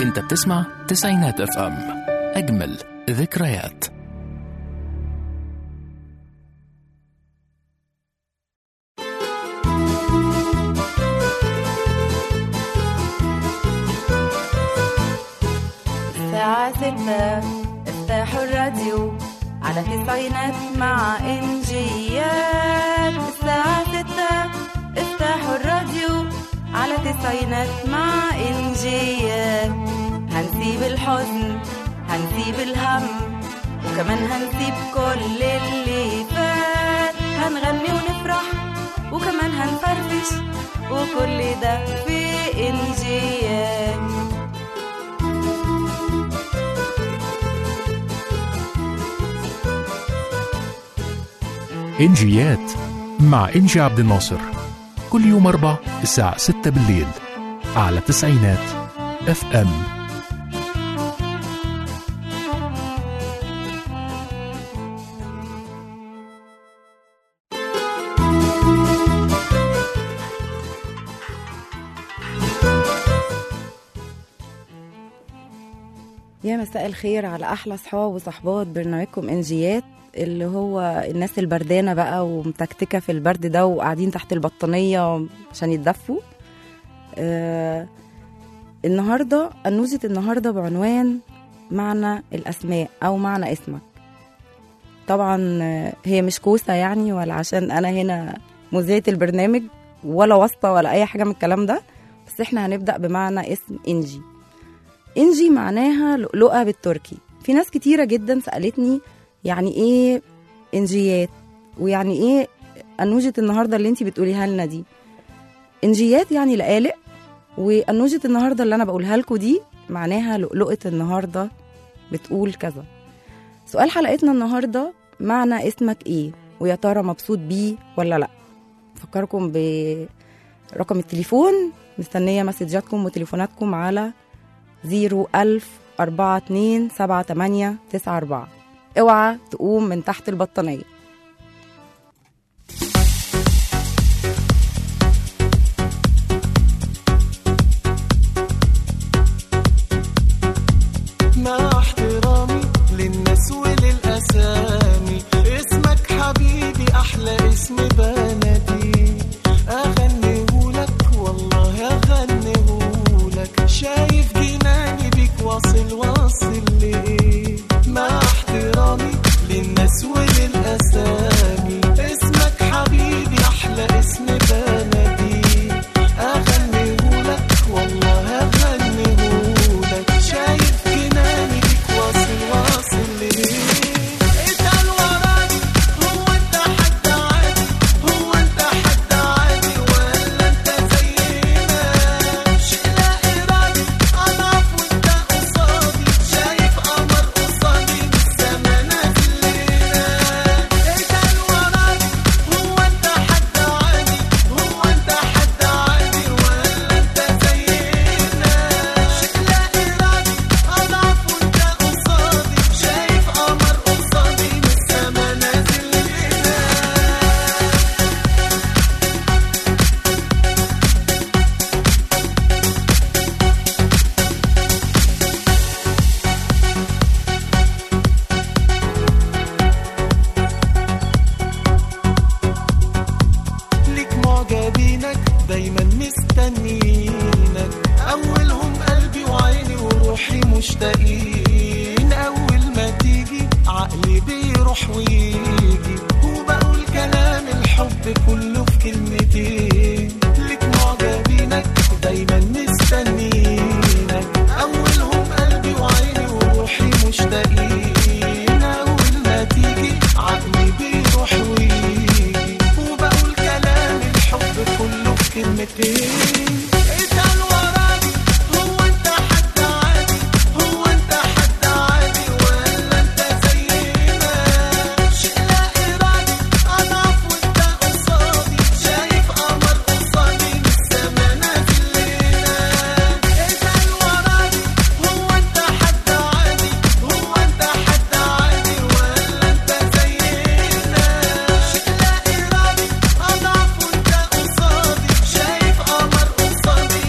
انت بتسمع تسعينات اف ام اجمل ذكريات الساعة ستة افتحوا الراديو على تسعينات مع إنجيات الساعة ستة افتحوا الراديو على تسعينات مع إنجيات هنسيب الحزن هنسيب الهم وكمان هنسيب كل اللي فات هنغني ونفرح وكمان هنفرفش وكل ده في إنجيات انجيات مع انجي عبد الناصر كل يوم اربع الساعة 6 بالليل على تسعينات اف ام يا مساء الخير على احلى صحاب وصحبات برنامجكم انجيات اللي هو الناس البردانه بقى ومتكتكه في البرد ده وقاعدين تحت البطانيه عشان يتدفوا آه النهارده انوزه النهارده بعنوان معنى الاسماء او معنى اسمك طبعا آه، هي مش كوسه يعني ولا عشان انا هنا مذيعه البرنامج ولا واسطه ولا اي حاجه من الكلام ده بس احنا هنبدا بمعنى اسم انجي انجي معناها لؤلؤة بالتركي في ناس كتيرة جدا سألتني يعني ايه انجيات ويعني ايه أنوجة النهاردة اللي انتي بتقوليها لنا دي انجيات يعني لقالق وأنوجة النهاردة اللي أنا بقولها لكم دي معناها لؤلؤة النهاردة بتقول كذا سؤال حلقتنا النهاردة معنى اسمك ايه ويا ترى مبسوط بيه ولا لا فكركم برقم التليفون مستنية مسجاتكم وتليفوناتكم على زيرو ألف أربعة اتنين سبعة تمانية تسعة أربعة اوعى تقوم من تحت البطانية مع احترامي للناس وللأسامي اسمك حبيبي أحلى اسم بلدي أغنيهولك والله أغنيهولك شايف جناني بيك واصل واصل لإيه مع احترامي للناس وللأسامي اسمك حبيبي أحلى اسم بلدي أغنيهولك والله أغنيهولك شايف جناني بيك واصل واصل ليه اتقل وراك هو انت حد عادي هو انت حد عادي ولا انت زينا شيء لا ارادي اضعف وانت قصادي شايف قمر قصادي من السما نازل لينا اتقل وراك هو انت حد عادي هو انت حد عادي ولا انت زينا شيء لا ارادي اضعف وانت قصادي شايف قمر قصادي من السما نازل لينا ليك معجبينك دايما مستنيينك اولهم قلبي وعيني وروحي مشتاقين اول ما تيجي عقلي بيروح ويجي وبقول كلام الحب كله في كلمتين ليك معجبينك دايما مستنيينك اولهم قلبي وعيني وروحي مشتاقين اول ما تيجي عقلي بيروح ويجي وبقول كلام الحب كله في كلمتين اتقل وراك هو انت حد عادي هو انت حد عادي ولا انت زينا شيء لا ارادي اضعف وانت قصادي شايف قمر قصادي من السما نازل لينا اتقل وراك هو انت حد عادي هو انت حد عادي ولا انت زينا شيء لا ارادي اضعف وانت قصادي شايف قمر قصادي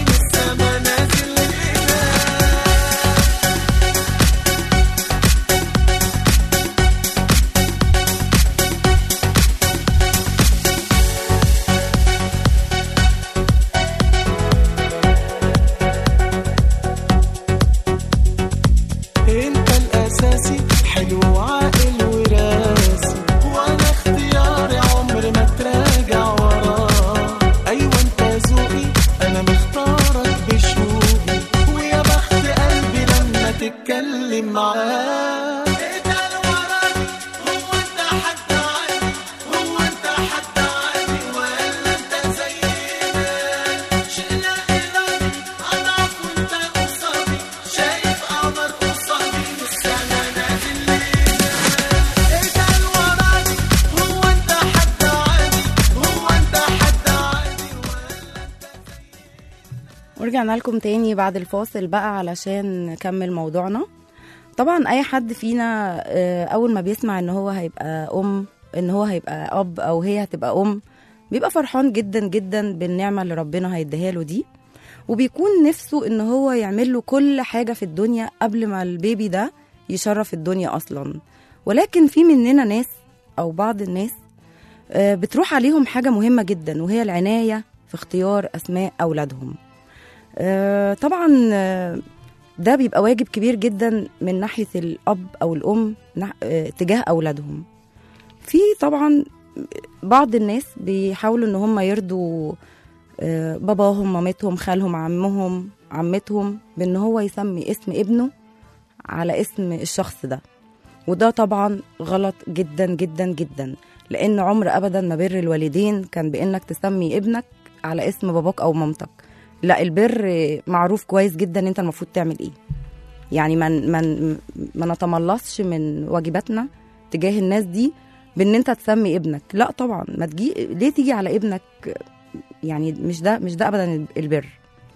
ورجعنا لكم تاني بعد الفاصل بقى علشان نكمل موضوعنا طبعا اي حد فينا آه، اول ما بيسمع ان هو هيبقى ام ان هو هيبقى اب او هي هتبقى ام بيبقى فرحان جدا جدا بالنعمه اللي ربنا هيديها له دي وبيكون نفسه ان هو يعمل له كل حاجه في الدنيا قبل ما البيبي ده يشرف الدنيا اصلا ولكن في مننا ناس او بعض الناس آه، بتروح عليهم حاجه مهمه جدا وهي العنايه في اختيار اسماء اولادهم آه، طبعا آه، ده بيبقى واجب كبير جدا من ناحيه الاب او الام نح- آه، تجاه اولادهم في طبعا بعض الناس بيحاولوا ان هم يرضوا آه، باباهم مامتهم خالهم عمهم عمتهم بان هو يسمي اسم ابنه على اسم الشخص ده وده طبعا غلط جدا جدا جدا لان عمر ابدا ما بر الوالدين كان بانك تسمي ابنك على اسم باباك او مامتك لا البر معروف كويس جدا انت المفروض تعمل ايه يعني ما ما ما نتملصش من واجباتنا تجاه الناس دي بان انت تسمي ابنك لا طبعا ما تجي ليه تيجي على ابنك يعني مش ده مش ده ابدا البر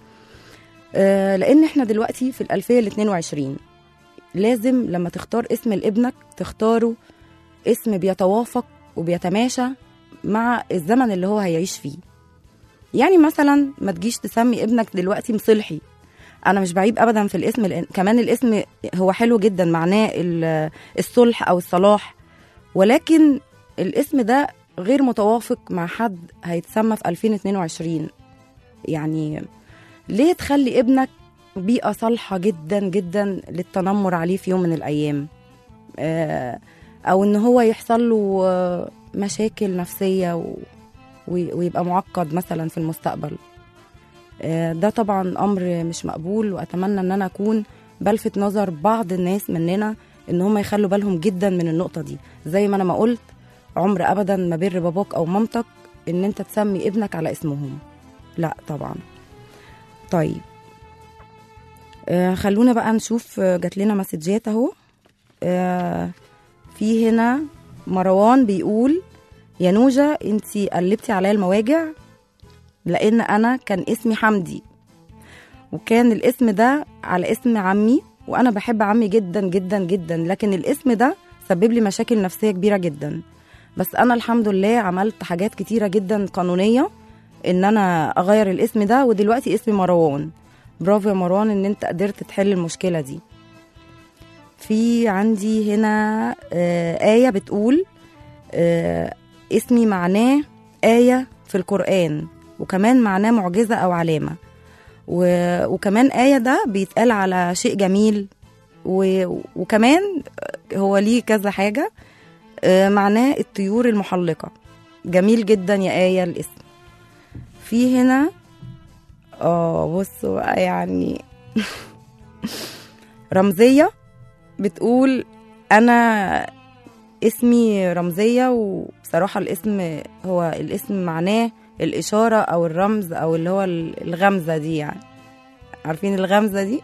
آه لان احنا دلوقتي في الالفيه ال 22 لازم لما تختار اسم لابنك تختاره اسم بيتوافق وبيتماشى مع الزمن اللي هو هيعيش فيه يعني مثلا ما تجيش تسمي ابنك دلوقتي مصلحي انا مش بعيب ابدا في الاسم لان كمان الاسم هو حلو جدا معناه ال- الصلح او الصلاح ولكن الاسم ده غير متوافق مع حد هيتسمى في 2022 يعني ليه تخلي ابنك بيئة صالحة جدا جدا للتنمر عليه في يوم من الأيام آه، أو إن هو يحصل له آه، مشاكل نفسية و- وي- ويبقى معقد مثلا في المستقبل آه، ده طبعا أمر مش مقبول وأتمنى إن أنا أكون بلفت نظر بعض الناس مننا إن هم يخلوا بالهم جدا من النقطة دي زي ما أنا ما قلت عمر أبدا ما بر باباك أو مامتك إن أنت تسمي ابنك على اسمهم لا طبعا طيب آه خلونا بقى نشوف آه، جات لنا مسجات اهو آه في هنا مروان بيقول يا نوجة انتي قلبتي عليا المواجع لان انا كان اسمي حمدي وكان الاسم ده على اسم عمي وانا بحب عمي جدا جدا جدا لكن الاسم ده سبب لي مشاكل نفسيه كبيره جدا بس انا الحمد لله عملت حاجات كتيره جدا قانونيه ان انا اغير الاسم ده ودلوقتي اسمي مروان برافو يا مروان ان انت قدرت تحل المشكله دي في عندي هنا آه آية بتقول آه اسمي معناه آية في القرآن وكمان معناه معجزة أو علامة و... وكمان آية ده بيتقال على شيء جميل و... وكمان هو ليه كذا حاجة آه معناه الطيور المحلقة جميل جدا يا آية الاسم في هنا اه بصوا بقى يعني رمزية بتقول أنا اسمي رمزية وبصراحة الاسم هو الاسم معناه الإشارة أو الرمز أو اللي هو الغمزة دي يعني عارفين الغمزة دي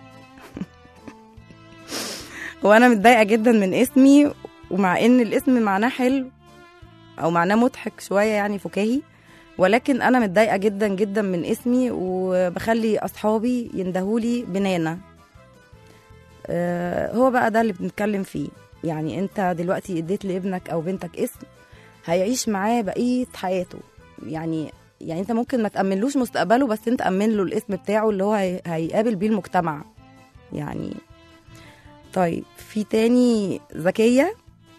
وأنا متضايقة جدا من اسمي ومع إن الاسم معناه حلو أو معناه مضحك شوية يعني فكاهي ولكن انا متضايقه جدا جدا من اسمي وبخلي اصحابي يندهولي بنانا آه هو بقى ده اللي بنتكلم فيه يعني انت دلوقتي اديت لابنك او بنتك اسم هيعيش معاه بقيه حياته يعني يعني انت ممكن ما تامنلوش مستقبله بس انت امن له الاسم بتاعه اللي هو هي- هيقابل بيه المجتمع يعني طيب في تاني ذكيه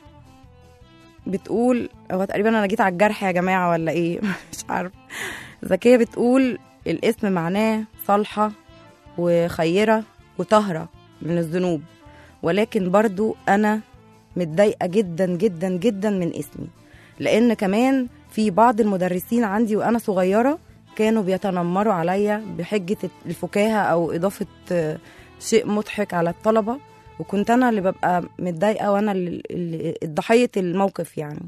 بتقول هو تقريبا انا جيت على الجرح يا جماعه ولا ايه مش عارف ذكيه بتقول الاسم معناه صالحه وخيره وطهره من الذنوب ولكن برضو انا متضايقه جدا جدا جدا من اسمي لان كمان في بعض المدرسين عندي وانا صغيره كانوا بيتنمروا عليا بحجه الفكاهه او اضافه آه، شيء مضحك على الطلبه وكنت انا اللي ببقى متضايقه وانا اللي- اللي ضحيه الموقف يعني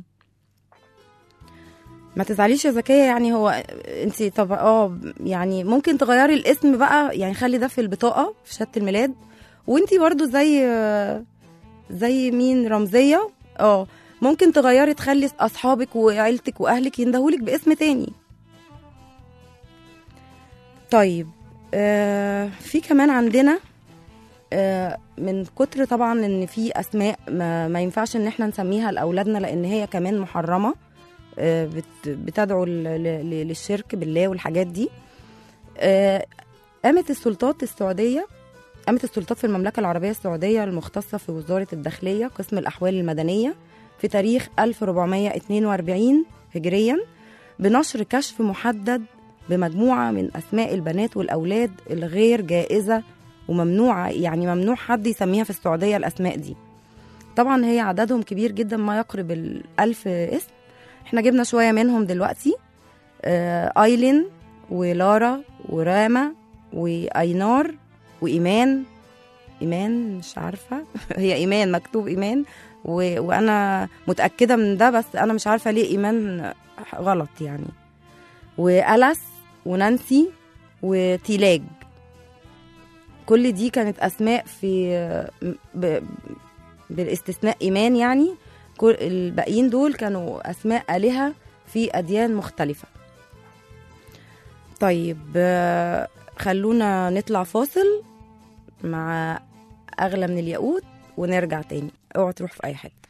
ما تزعليش يا زكيه يعني هو انت طب اه يعني ممكن تغيري الاسم بقى يعني خلي ده في البطاقه في شهاده الميلاد وانت برضو زي زي مين رمزيه اه ممكن تغيري تخلي اصحابك وعيلتك واهلك يندهولك باسم تاني طيب آه في كمان عندنا آه من كتر طبعا ان في اسماء ما, ما ينفعش ان احنا نسميها لاولادنا لان هي كمان محرمه آه بت بتدعو ل- ل- للشرك بالله والحاجات دي آه قامت السلطات السعوديه قامت السلطات في المملكه العربيه السعوديه المختصه في وزاره الداخليه قسم الاحوال المدنيه في تاريخ 1442 هجريا بنشر كشف محدد بمجموعة من أسماء البنات والأولاد الغير جائزة وممنوعة يعني ممنوع حد يسميها في السعودية الأسماء دي طبعا هي عددهم كبير جدا ما يقرب الألف اسم احنا جبنا شوية منهم دلوقتي آه آيلين ولارا وراما وأينار وإيمان إيمان مش عارفة هي إيمان مكتوب إيمان و... وأنا متأكدة من ده بس أنا مش عارفة ليه إيمان غلط يعني وألس ونانسي وتيلاج كل دي كانت أسماء في ب... بالاستثناء إيمان يعني كل الباقيين دول كانوا أسماء آلهة في أديان مختلفة طيب آه، خلونا نطلع فاصل مع أغلى من الياقوت ونرجع تاني اوعى تروح في أي حتة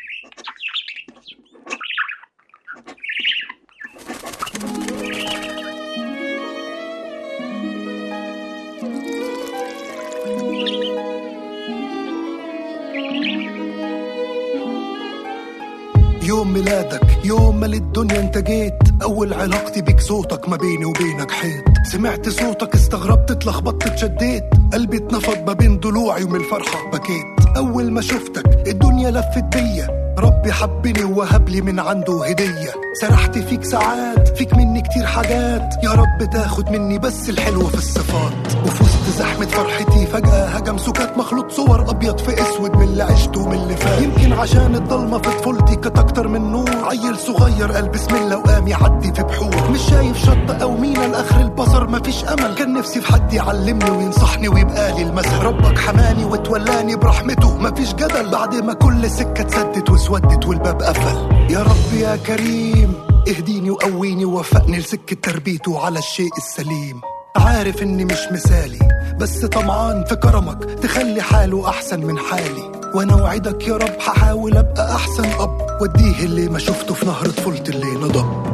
يوم ميلادك يوم ما للدنيا انت جيت اول علاقتي بيك صوتك ما بيني وبينك حيط سمعت صوتك استغربت اتلخبطت اتشديت قلبي اتنفض ما بين ضلوعي ومن الفرحة بكيت اول ما شفتك الدنيا لفت بيا ربي حبني ووهب لي من عنده هدية سرحت فيك ساعات فيك مني كتير حاجات يا رب تاخد مني بس الحلوة في الصفات وفي وسط زحمة فرحتي فجأة هجم سكات مخلوط صور أبيض في أسود من اللي عشته ومن اللي فات يمكن عشان الضلمة في طفولتي كانت أكتر من نور عيل صغير قال بسم الله وقام يعدي في بحور مش شايف شط أو مينا لآخر البصر مفيش أمل كان نفسي في حد يعلمني وينصحني ويبقى لي المثل ربك حماني وتولاني برحمته مفيش جدل بعد ما كل سكة اتسدت واسودت والباب قفل يا رب يا كريم اهديني وقويني ووفقني لسكة تربيته على الشيء السليم عارف اني مش مثالي بس طمعان في كرمك تخلي حاله احسن من حالي وانا وعدك يا رب هحاول ابقى احسن اب واديه اللي ما شفته في نهر طفولتي اللي نضب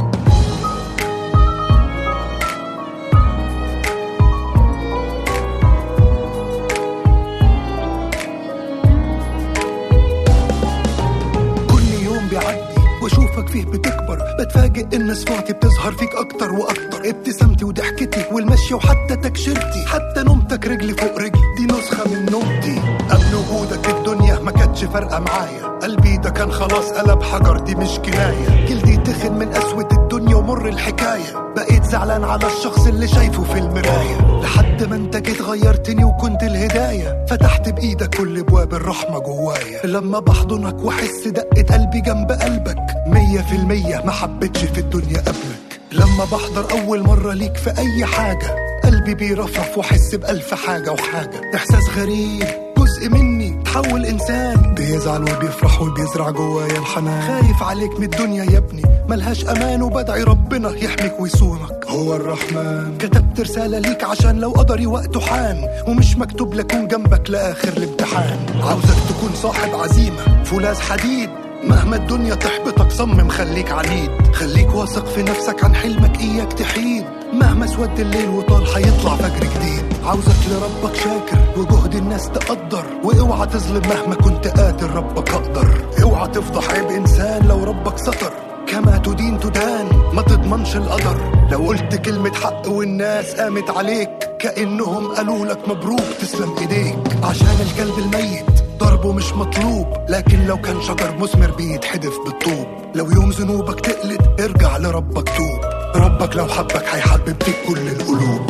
كل يوم بيعدي واشوفك فيه بتكبر بتفاجئ ان صفاتي بتظهر فيك اكتر واكتر ابتسامتي وضحكتي والمشي وحتى تكشيرتي حتى نومتك رجلي فوق رجلي دي نسخه من نومتي قبل وجودك الدنيا ما كانتش فارقه معايا قلبي ده كان خلاص قلب حجر دي مش كنايه جلدي تخن من قسوه الدنيا ومر الحكايه بقيت زعلان على الشخص اللي شايفه في المرايه لحد ما انت جيت غيرتني وكنت الهدايه فتحت بايدك كل ابواب الرحمه جوايا لما بحضنك واحس دقه قلبي جنب قلبك مية في المية ما حبيتش في الدنيا قبلك لما بحضر اول مره ليك في اي حاجه قلبي بيرفرف واحس بالف حاجه وحاجه احساس غريب جزء مني تحول انسان بيزعل وبيفرح وبيزرع جوايا الحنان خايف عليك من الدنيا يا ابني ملهاش امان وبدعي ربنا يحميك ويصونك هو الرحمن كتبت رسالة ليك عشان لو قدري وقته حان ومش مكتوب لكون جنبك لآخر الامتحان عاوزك تكون صاحب عزيمة فولاذ حديد مهما الدنيا تحبطك صمم خليك عنيد خليك واثق في نفسك عن حلمك اياك تحيد مهما سود الليل وطال هيطلع فجر جديد عاوزك لربك شاكر وجهد الناس تقدر واوعى تظلم مهما كنت قادر ربك اقدر اوعى تفضح عيب انسان لو ربك ستر كما تدين تدان ما تضمنش القدر لو قلت كلمة حق والناس قامت عليك كأنهم قالوا لك مبروك تسلم ايديك عشان الكلب الميت ضربه مش مطلوب لكن لو كان شجر مثمر بيتحدف بالطوب لو يوم ذنوبك تقلد ارجع لربك توب ربك لو حبك هيحبب فيك كل القلوب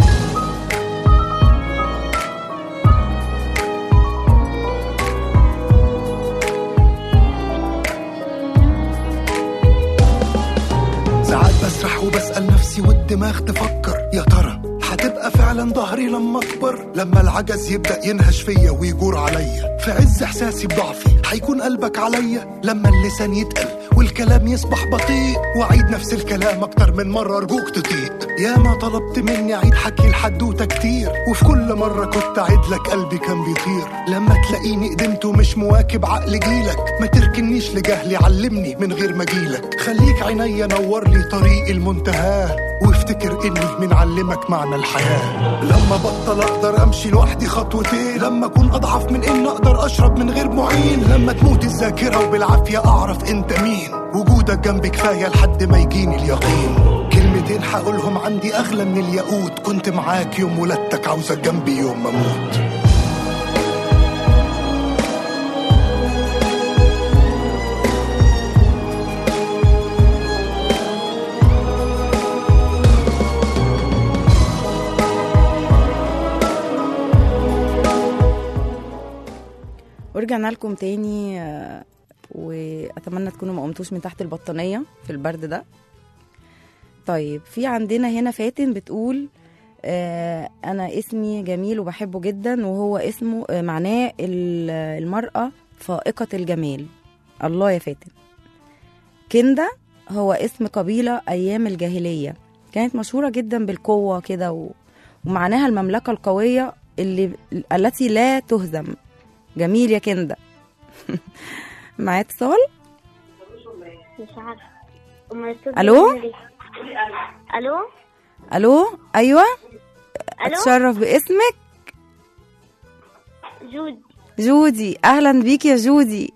ساعات بسرح وبسأل نفسي والدماغ تفكر يا ترى هتبقى فعلا ظهري لما اكبر لما العجز يبدأ ينهش فيا ويجور عليا في عز احساسي بضعفي هيكون قلبك عليا لما اللسان يتقل والكلام يصبح بطيء واعيد نفس الكلام اكتر من مرة ارجوك تطيق يا ما طلبت مني اعيد حكي الحدوته كتير وفي كل مره كنت اعيد لك قلبي كان بيطير لما تلاقيني قدمت ومش مواكب عقل جيلك ما تركنيش لجهلي علمني من غير ما جيلك خليك عينيا نور لي طريق المنتهى وافتكر اني من علمك معنى الحياه لما بطل اقدر امشي لوحدي خطوتين لما اكون اضعف من ان اقدر اشرب من غير معين لما تموت الذاكره وبالعافيه اعرف انت مين وجودك جنبي كفايه لحد ما يجيني اليقين كلمتين هقولهم عندي اغلى من الياقوت كنت معاك يوم ولادتك عاوزك جنبي يوم ما اموت ورجعنا لكم تاني آه، واتمنى تكونوا ما قمتوش من تحت البطانيه في البرد ده طيب في عندنا هنا فاتن بتقول آه، انا اسمي جميل وبحبه جدا وهو اسمه آه، معناه ال- المراه فائقه الجمال الله يا فاتن كندا هو اسم قبيله ايام الجاهليه كانت مشهوره جدا بالقوه كده و... ومعناها المملكه القويه اللي التي لا تهزم جميل يا كندا معايا اتصال مش عارفة أمال الصوت ألو؟ بيعمل إيه؟ ألو الو ايوه ألو اتشرف باسمك جود جودي اهلا بيك يا جودي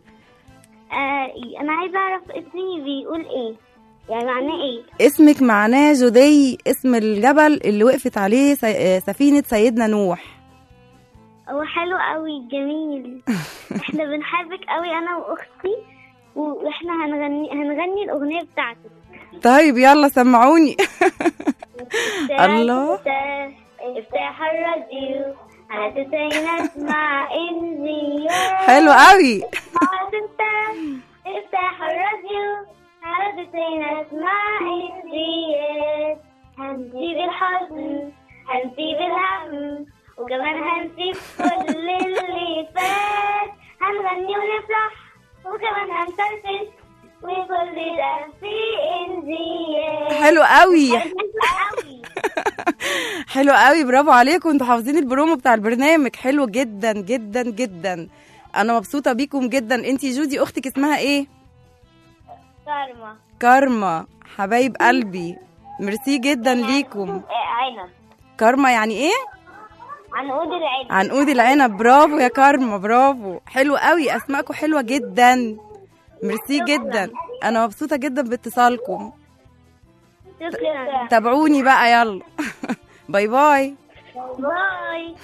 آه أنا عايزة أعرف اسمي بيقول إيه يعني معناه إيه اسمك معناه جودي اسم الجبل اللي وقفت عليه سي- سفينة سيدنا نوح هو حلو قوي جميل احنا بنحبك قوي أنا وأختي وإحنا هنغني هنغني الأغنية بتاعتك طيب يلا سمعوني افتح- الله. افتح- افتح الراديو على تسعينات مع إنجيل حلو قوي خلاص انت افتح الراديو على تسعينات مع إنجيل هنسيب الحزن هنسيب الهم وكمان هنسيب كل اللي فات هنغني ونفرح وكمان هنفرفش وكل ده في إنجيل حلو قوي قوي حلو قوي برافو عليكم انتوا حافظين البرومو بتاع البرنامج حلو جدا جدا جدا انا مبسوطه بيكم جدا انتي جودي اختك اسمها ايه كارما كارما حبايب قلبي ميرسي جدا ليكم عنب كارما يعني ايه عنقود العنب عنقود العنب برافو يا كارما برافو حلو قوي اسماءكم حلوه جدا ميرسي جدا انا مبسوطه جدا باتصالكم شكرا تابعوني بقى يلا باي باي باي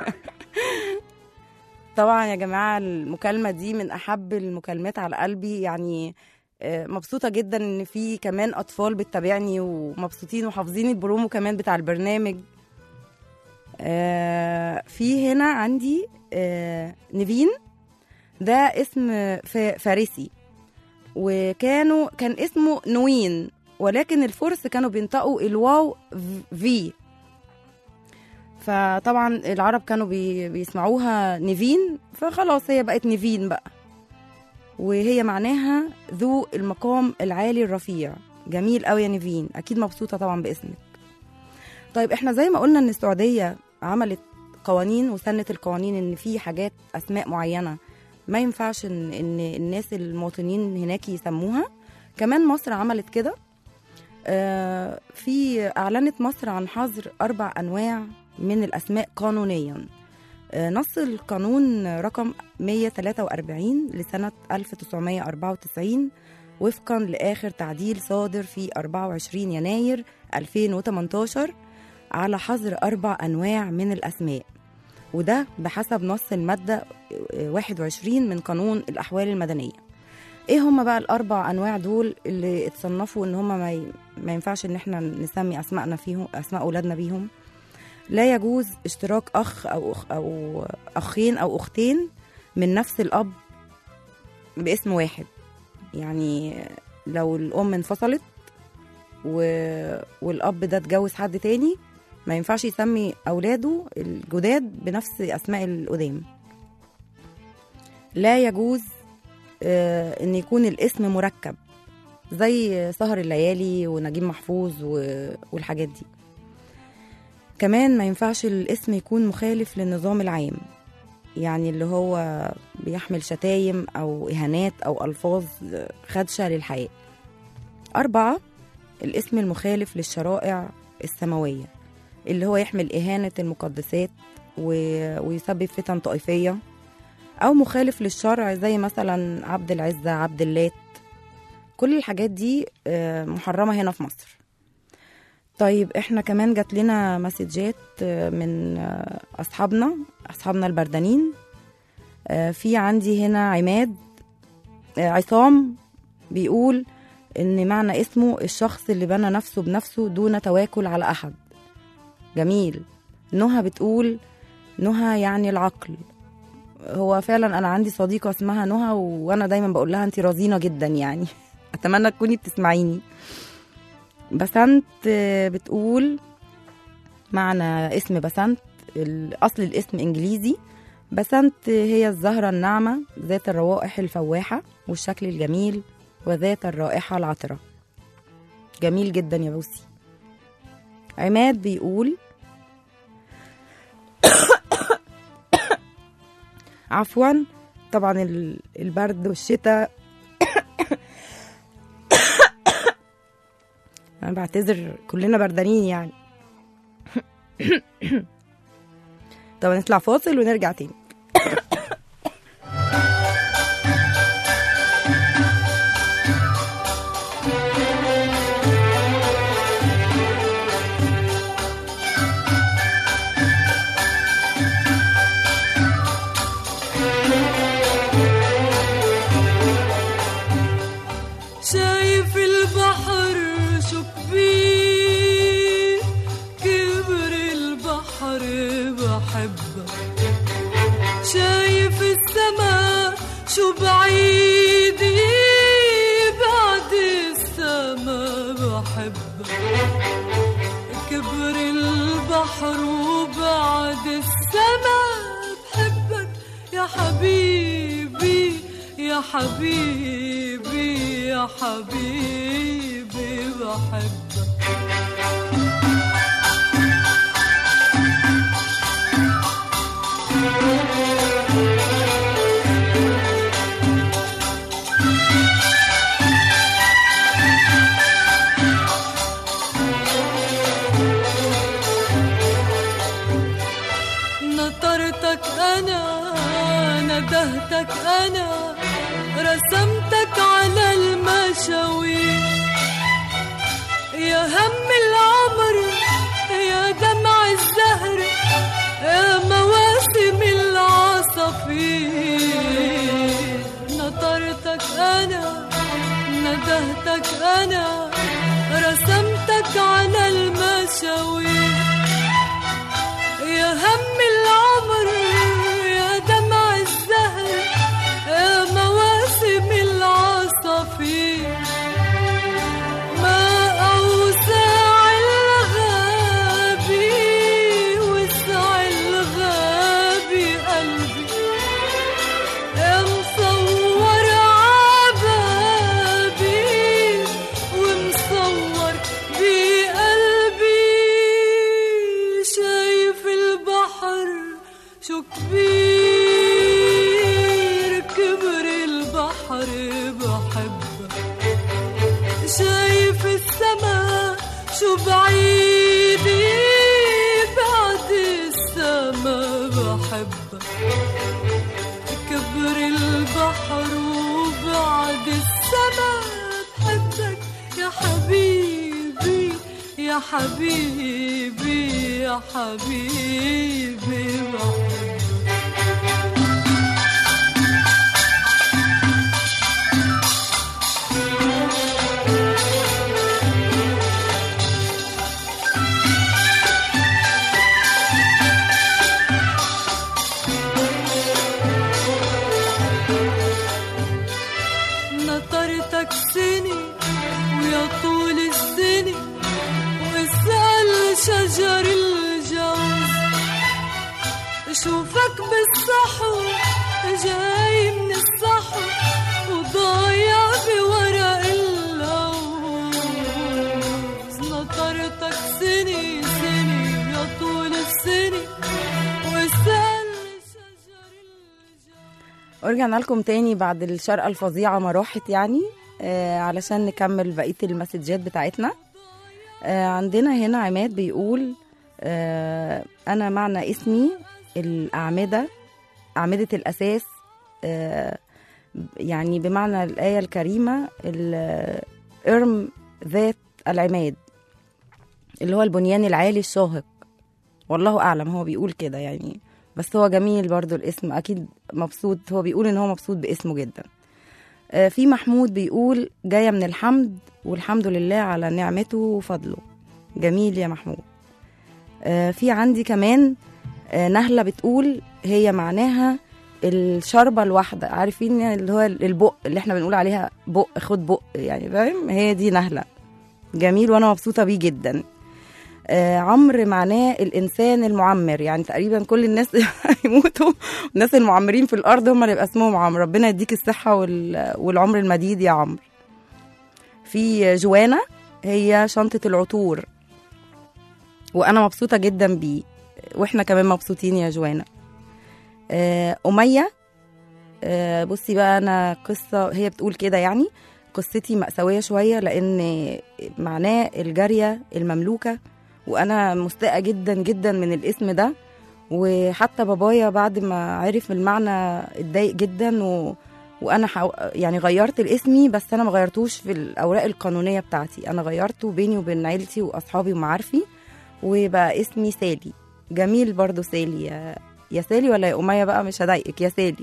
طبعا يا جماعه المكالمه دي من احب المكالمات على قلبي يعني آه، مبسوطه جدا ان في كمان اطفال بتتابعني ومبسوطين وحافظين البرومو كمان بتاع البرنامج آه، في هنا عندي آه، نيفين ده اسم ف- فارسي وكانوا كان اسمه نوين ولكن الفرس كانوا بينطقوا الواو في فطبعا العرب كانوا بي بيسمعوها نيفين فخلاص هي بقت نيفين بقى وهي معناها ذو المقام العالي الرفيع جميل قوي يا نيفين اكيد مبسوطه طبعا باسمك طيب احنا زي ما قلنا ان السعوديه عملت قوانين وسنت القوانين ان في حاجات اسماء معينه ما ينفعش ان, إن الناس المواطنين هناك يسموها كمان مصر عملت كده آه، في اعلنت مصر عن حظر اربع انواع من الاسماء قانونيا آه، نص القانون رقم 143 لسنة 1994 وفقا لآخر تعديل صادر في 24 يناير 2018 على حظر أربع أنواع من الأسماء وده بحسب نص المادة آه، 21 من قانون الأحوال المدنية ايه هما بقى الاربع انواع دول اللي اتصنفوا ان هما ما, ي... ما ينفعش ان احنا نسمي اسمائنا فيهم اسماء اولادنا بيهم لا يجوز اشتراك اخ او أخ او اخين او اختين من نفس الاب باسم واحد يعني لو الام انفصلت و... والاب ده اتجوز حد تاني ما ينفعش يسمي اولاده الجداد بنفس اسماء القدام لا يجوز آه، ان يكون الاسم مركب زي سهر الليالي ونجيب محفوظ و- والحاجات دي كمان ما ينفعش الاسم يكون مخالف للنظام العام يعني اللي هو بيحمل شتايم أو إهانات أو ألفاظ خدشة للحياة أربعة الاسم المخالف للشرائع السماوية اللي هو يحمل إهانة المقدسات و- ويسبب فتن طائفية أو مخالف للشرع زي مثلا عبد العزة عبد اللات كل الحاجات دي آه، محرمة هنا في مصر طيب احنا كمان جات لنا مسجات آه، من آه، أصحابنا أصحابنا البردانين آه، في عندي هنا عماد آه، عصام بيقول إن معنى اسمه الشخص اللي بنى نفسه بنفسه دون تواكل على أحد جميل نهى بتقول نهى يعني العقل هو فعلا انا عندي صديقه اسمها نهى وانا دايما بقول لها انت رزينه جدا يعني اتمنى تكوني بتسمعيني بسنت آه، بتقول معنى اسم بسنت ال- اصل الاسم انجليزي بسنت هي الزهرة الناعمة ذات الروائح الفواحة والشكل الجميل وذات الرائحة العطرة جميل جدا يا بوسي عماد بيقول عفوا طبعا ال- البرد والشتاء انا بعتذر كلنا بردانين يعني طب نطلع فاصل ونرجع تاني شايف البحر شو كبير كبر البحر بحبك شايف السما شو بعيد بعد السما بحبك كبر البحر وبعد السما بحبك يا حبيبي يا حبيبي يا حبيبي بحبك نطرتك أنا ندهتك أنا رسمتك على المشاوير يا هم العمر يا دمع الزهر يا مواسم العصافير نطرتك أنا ندهتك أنا رسمتك على المشاوير يا هم العمر يا دمع الزهر يا مواسم العصافير ما أوسع الغابي وسع الغابي قلبي يا مصور عبابي ومصور بقلبي شايف البحر شو كبير كبر البحر بحبك شايف السما شو بعيد بعد السما بحبك كبر البحر وبعد السما بحبك يا حبيبي يا حبيبي يا حبيبي بحبك نطرتك سنة ويا طول السنة واسأل شجر الجوز شوفك بالصحو جاي من الصحو وضايع بورق اللوز ورجعنا لكم تاني بعد الشرقة الفظيعة ما راحت يعني آه علشان نكمل بقية المسجات بتاعتنا آه عندنا هنا عماد بيقول آه أنا معنى اسمي الأعمدة أعمدة الأساس آه يعني بمعنى الآية الكريمة الإرم ذات العماد اللي هو البنيان العالي الشاهق والله أعلم هو بيقول كده يعني بس هو جميل برضو الاسم أكيد مبسوط هو بيقول إن هو مبسوط باسمه جدا آه، في محمود بيقول جاية من الحمد والحمد لله على نعمته وفضله جميل يا محمود آه، في عندي كمان آه، نهلة بتقول هي معناها الشربة الواحدة عارفين يعني اللي هو البق اللي احنا بنقول عليها بق خد بق يعني فاهم هي دي نهلة جميل وانا مبسوطة بيه جدا آه عمرو معناه الانسان المعمر يعني تقريبا كل الناس هيموتوا الناس المعمرين في الارض هم اللي يبقى اسمهم عمرو ربنا يديك الصحه وال... والعمر المديد يا عمرو في جوانا هي شنطه العطور وانا مبسوطه جدا بيه واحنا كمان مبسوطين يا جوانا آه اميه آه بصي بقى انا قصه هي بتقول كده يعني قصتي مأساوية شوية لأن معناه الجارية المملوكة وأنا مستاءة جدا جدا من الاسم ده وحتى بابايا بعد ما عرف المعنى اتضايق جدا و... وانا حو... يعني غيرت الاسمي بس انا ما غيرتوش في الاوراق القانونيه بتاعتي انا غيرته بيني وبين عيلتي واصحابي ومعارفي وبقى اسمي سالي جميل برضو سالي يا, يا سالي ولا يا اميه بقى مش هضايقك يا سالي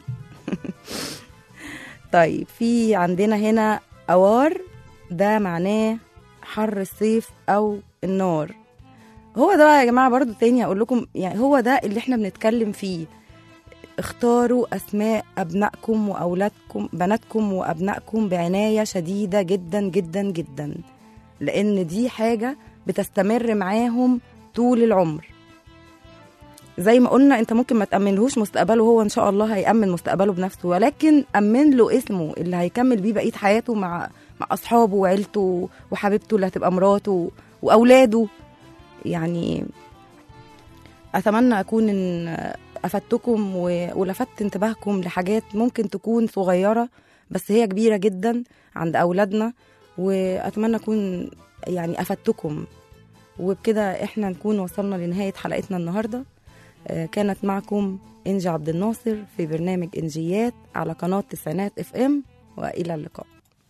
طيب في عندنا هنا أوار ده معناه حر الصيف أو النار هو ده بقى يا جماعة برضو تاني أقول لكم يعني هو ده اللي احنا بنتكلم فيه اختاروا أسماء أبنائكم وأولادكم بناتكم وأبنائكم بعناية شديدة جدا جدا جدا لأن دي حاجة بتستمر معاهم طول العمر زي ما قلنا انت ممكن ما تأمنلهوش مستقبله هو ان شاء الله هيأمن مستقبله بنفسه ولكن أمن له اسمه اللي هيكمل بيه بقية حياته مع مع أصحابه وعيلته وحبيبته اللي هتبقى مراته وأولاده يعني أتمنى أكون إن أفدتكم و- ولفت انتباهكم لحاجات ممكن تكون صغيرة بس هي كبيرة جدا عند أولادنا وأتمنى أكون يعني أفدتكم وبكده احنا نكون وصلنا لنهاية حلقتنا النهاردة آه، كانت معكم إنجي عبد الناصر في برنامج إنجيات على قناة تسعينات اف ام وإلى اللقاء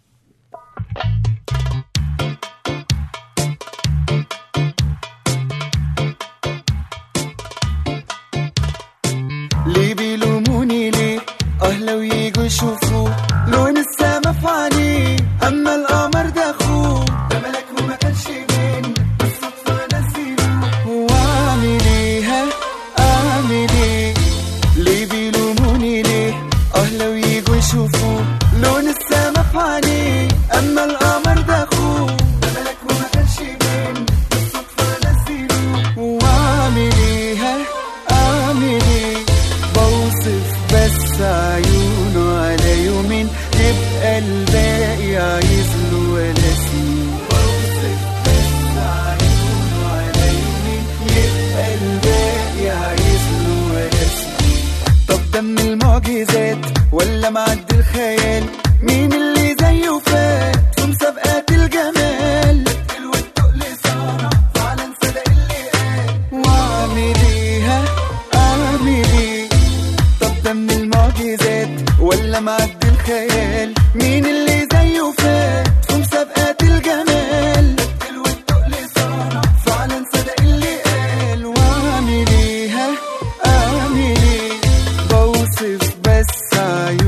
ليه بيلوموني ليه اه لو يجوا يشوفوا لون السما في عينيه اما القمر ده اخوه ده ملك وما كانش بين بالصدفه نسيله واعمل ايه ها اعمل ايه ليه بيلوموني ليه اه لو يجوا يشوفوا لون السما في عينيه اما القمر ده اخوه ده ملك وما كانش بين بالصدفه نسيله واعمل ايه ها اعمل ايه بوصف بس عيونه على يومين يبقى الباقي عايز له ولا سنين بوصف بس عيونه على يومين يبقى الباقي عايز له ولا سنين طب دم المعجزات ولا معدي الخيال مين اللي زيه فات في مسابقات الجمال الود صار فعلا صدق اللي قال واعمل ايه ها اعمل ايه طب ده من المعجزات ولا معدي الخيال مين اللي زيه فات في مسابقات الجمال الود صار فعلا صدق اللي قال واعمل ايه ها اعمل ايه بوصف بس عيون